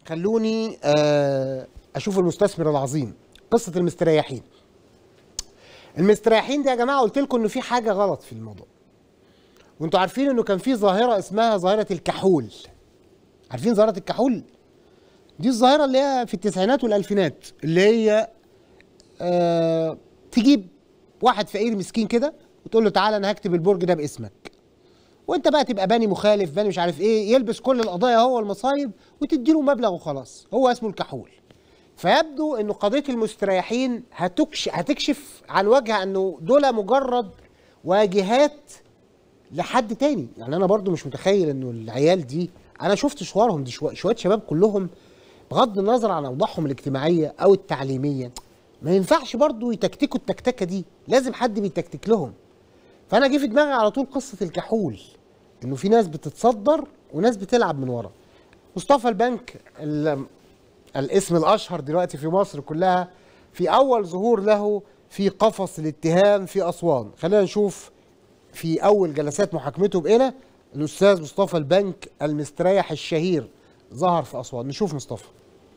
خلوني آه، اشوف المستثمر العظيم قصه المستريحين المستريحين دي يا جماعه قلت لكم انه في حاجه غلط في الموضوع وانتوا عارفين انه كان في ظاهره اسمها ظاهره الكحول عارفين ظاهره الكحول دي الظاهره اللي هي في التسعينات والالفينات اللي هي آه تجيب واحد فقير مسكين كده وتقول له تعالى انا هكتب البرج ده باسمك وانت بقى تبقى باني مخالف باني مش عارف ايه يلبس كل القضايا هو المصايب وتديله مبلغ وخلاص هو اسمه الكحول فيبدو انه قضيه المستريحين هتكش هتكشف عن وجه انه دول مجرد واجهات لحد تاني يعني انا برضو مش متخيل انه العيال دي انا شفت صورهم دي شويه شويه شباب كلهم بغض النظر عن اوضاعهم الاجتماعيه او التعليميه ما ينفعش برضو يتكتكوا التكتكه دي لازم حد بيتكتك لهم فانا جه في دماغي على طول قصه الكحول انه في ناس بتتصدر وناس بتلعب من ورا مصطفى البنك ال- الاسم الاشهر دلوقتي في مصر كلها في اول ظهور له في قفص الاتهام في اسوان خلينا نشوف في اول جلسات محاكمته بقنا الاستاذ مصطفى البنك المستريح الشهير ظهر في اسوان نشوف مصطفى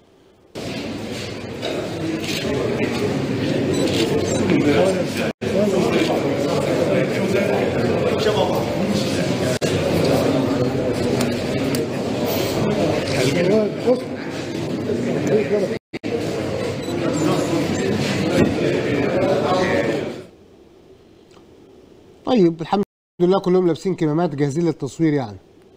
طيب الحمد لله كلهم لابسين كمامات جاهزين للتصوير يعني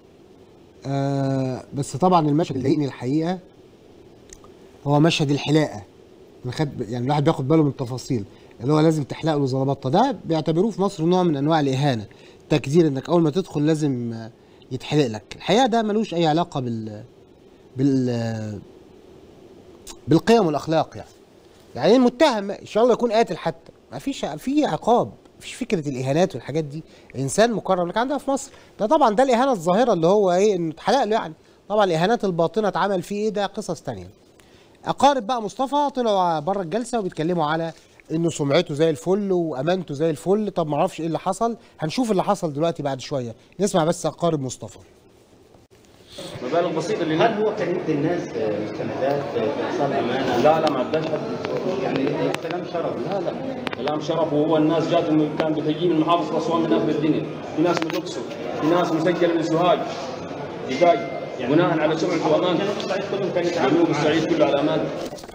آه بس طبعا المشهد اللي ضايقني الحقيقه هو مشهد الحلاقه أنا خد يعني الواحد بياخد باله من التفاصيل اللي هو لازم تحلق له زلبطه ده بيعتبروه في مصر نوع من انواع الاهانه تكدير انك اول ما تدخل لازم آه، يتحلق لك الحقيقه ده ملوش اي علاقه بال بال آه، بالقيم والاخلاق يعني يعني المتهم ان شاء الله يكون قاتل حتى ما فيش في عقاب مفيش فكره الاهانات والحاجات دي انسان مكرم لك عندنا في مصر ده طبعا ده الاهانه الظاهره اللي هو ايه انه اتحلق له يعني طبعا الاهانات الباطنه اتعمل فيه ايه ده قصص تانية اقارب بقى مصطفى طلعوا بره الجلسه وبيتكلموا على انه سمعته زي الفل وامانته زي الفل طب ما اعرفش ايه اللي حصل هنشوف اللي حصل دلوقتي بعد شويه نسمع بس اقارب مصطفى مبالغ بسيطه اللي هل هو كان يدي الناس مستندات باحصال امانه؟ لا لا ما عداش حد يعني كلام شرف لا لا كلام شرف وهو الناس جاتهم كان بتجي من محافظه اسوان من اخر الدنيا في ناس من الاقصر في ناس مسجله من سوهاج دقايق بناء على سمعه وامانته جنوب الصعيد كلهم كان يتعامل جنوب الصعيد كله على امانته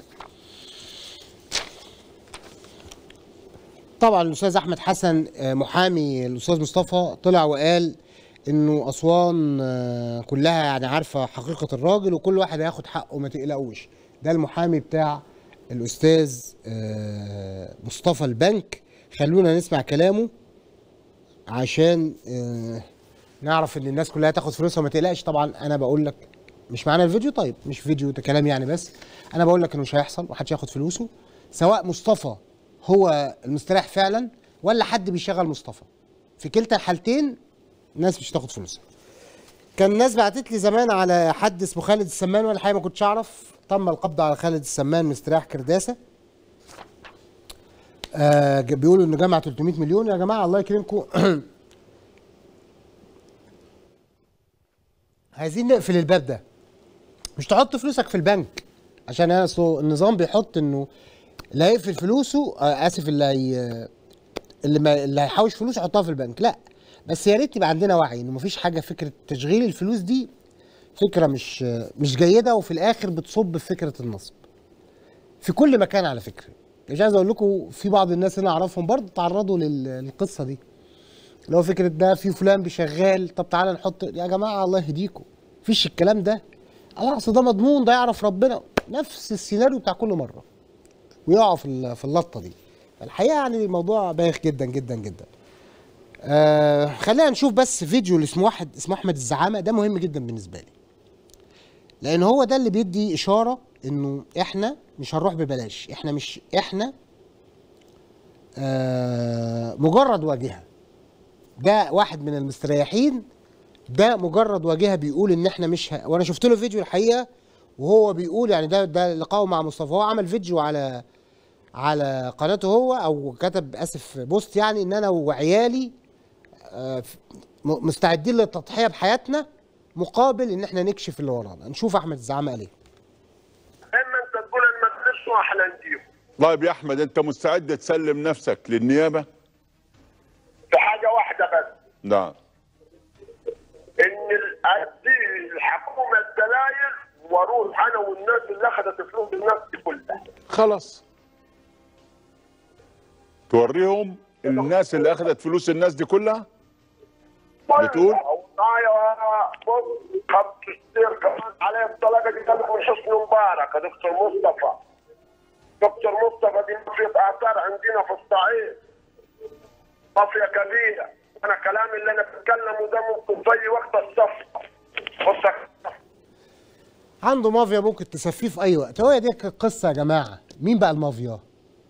طبعا الاستاذ احمد حسن آه، محامي الاستاذ مصطفى طلع وقال انه اسوان آه، كلها يعني عارفه حقيقه الراجل وكل واحد هياخد حقه ما تقلقوش ده المحامي بتاع الاستاذ آه، مصطفى البنك خلونا نسمع كلامه عشان آه، نعرف ان الناس كلها تاخد فلوسها وما تقلقش طبعا انا بقول لك مش معانا الفيديو طيب مش فيديو ده كلام يعني بس انا بقول لك انه مش هيحصل ومحدش هياخد فلوسه سواء مصطفى هو المستريح فعلا ولا حد بيشغل مصطفى في كلتا الحالتين الناس مش هتاخد فلوسها كان الناس بعتت لي زمان على حد اسمه خالد السمان وانا الحقيقه ما كنتش اعرف تم القبض على خالد السمان مستريح كرداسه آه ج- بيقولوا انه جمع 300 مليون يا جماعه الله يكرمكم عايزين نقفل الباب ده مش تحط فلوسك في البنك عشان انا أصله النظام بيحط انه اللي هيقفل فلوسه آه اسف اللي هي اللي ما اللي هيحوش فلوس يحطها في البنك لا بس يا ريت يبقى عندنا وعي انه مفيش حاجه فكره تشغيل الفلوس دي فكره مش مش جيده وفي الاخر بتصب في فكره النصب في كل مكان على فكره مش عايز اقول لكم في بعض الناس اللي اعرفهم برضه تعرضوا لل- للقصه دي اللي هو فكره ده في فلان بيشغال طب تعالى نحط يا جماعه الله يهديكم مفيش الكلام ده الله اصل ده مضمون ده يعرف ربنا نفس السيناريو بتاع كل مره ويقعوا في ال- في اللطه دي الحقيقه يعني الموضوع بايخ جدا جدا جدا آه خلينا نشوف بس فيديو اللي اسمه واحد اسمه احمد الزعامه ده مهم جدا بالنسبه لي لان هو ده اللي بيدي اشاره انه احنا مش هنروح ببلاش احنا مش احنا آه مجرد واجهه ده واحد من المستريحين ده مجرد واجهه بيقول ان احنا مش ه... وانا شفت له فيديو الحقيقه وهو بيقول يعني ده ده لقائه مع مصطفى هو عمل فيديو على على قناته هو او كتب اسف بوست يعني ان انا وعيالي آه، ف- م- مستعدين للتضحيه بحياتنا مقابل ان احنا نكشف اللي ورانا نشوف احمد الزعامه قال ايه واحنا نديهم طيب يا احمد انت مستعد تسلم نفسك للنيابه في حاجه واحده بس نعم ان ال- ادي الحكومه الدلايل واروح انا والناس اللي اخذت فلوس الناس دي كلها خلاص توريهم الناس اللي اخذت فلوس الناس دي كلها بتقول؟ معايا بص خط السير كمان عليه الطلاقه دي كانت من حسني مبارك يا دكتور مصطفى دكتور مصطفى دي مافيا اثار عندنا في الصعيد مافيا كبيره انا كلامي اللي انا بتكلمه ده ممكن في اي وقت الصفقه بص عنده مافيا ممكن تسفيه في اي وقت هو دي القصه يا جماعه مين بقى المافيا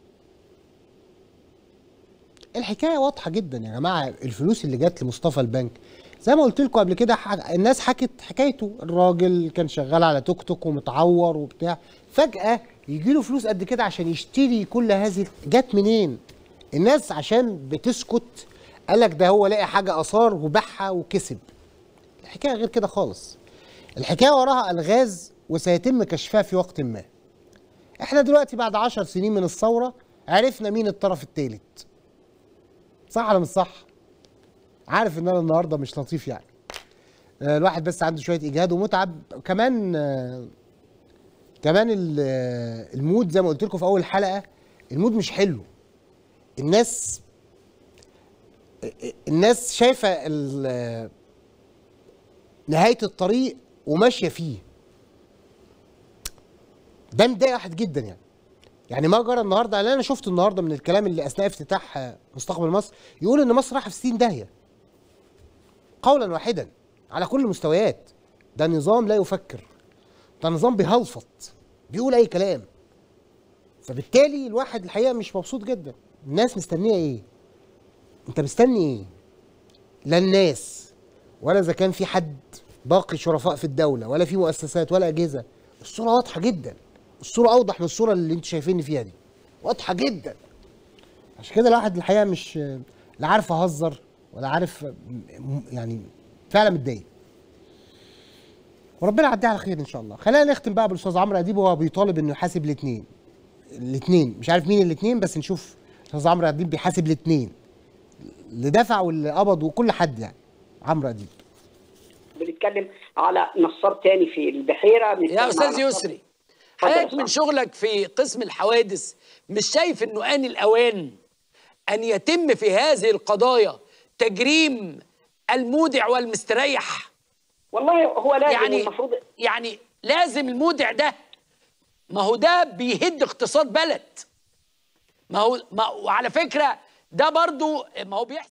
الحكايه واضحه جدا يا جماعه الفلوس اللي جت لمصطفى البنك زي ما قلت لكم قبل كده ح- الناس حكت حكايته الراجل كان شغال على توك توك ومتعور وبتاع فجاه يجي له فلوس قد كده عشان يشتري كل هذه جت منين الناس عشان بتسكت قال لك ده هو لقى حاجه اثار وباعها وكسب الحكايه غير كده خالص الحكايه وراها الغاز وسيتم كشفها في وقت ما احنا دلوقتي بعد عشر سنين من الثوره عرفنا مين الطرف الثالث صح ولا مش صح عارف ان انا النهارده مش لطيف يعني آه، الواحد بس عنده شويه اجهاد ومتعب كمان آه، كمان ال- آه، المود زي ما قلت لكم في اول حلقه المود مش حلو الناس الناس شايفه ال- آه، نهايه الطريق وماشيه فيه ده مضايق واحد جدا يعني يعني ما جرى النهارده اللي انا شفته النهارده من الكلام اللي اثناء افتتاح آه، مستقبل مصر يقول ان مصر رايحه في 60 داهيه قولا واحدا على كل المستويات ده نظام لا يفكر ده نظام بيهلفط بيقول اي كلام فبالتالي الواحد الحقيقه مش مبسوط جدا الناس مستنيه ايه انت مستني ايه لا الناس ولا اذا كان في حد باقي شرفاء في الدوله ولا في مؤسسات ولا اجهزه الصوره واضحه جدا الصوره اوضح من الصوره اللي انتوا شايفيني فيها دي واضحه جدا عشان كده الواحد الحقيقه مش لا عارف اهزر ولا عارف م- يعني فعلا متضايق وربنا يعديها على خير ان شاء الله خلينا نختم بقى بالاستاذ عمرو اديب وهو بيطالب انه يحاسب الاثنين الاثنين مش عارف مين الاثنين بس نشوف الاستاذ عمرو اديب بيحاسب الاثنين اللي دفع واللي قبض وكل حد يعني عمرو اديب بنتكلم على نصاب تاني في البحيره بنتكلم يا على استاذ نصاب- يسري اتفضل يا حضرتك أستاذ. من شغلك في قسم الحوادث مش شايف انه ان الاوان ان يتم في هذه القضايا تجريم المودع والمستريح والله هو لازم يعني المفروض يعني لازم المودع ده ما هو ده بيهد اقتصاد بلد ما هو ما وعلى فكره ده برضو ما هو بيحصل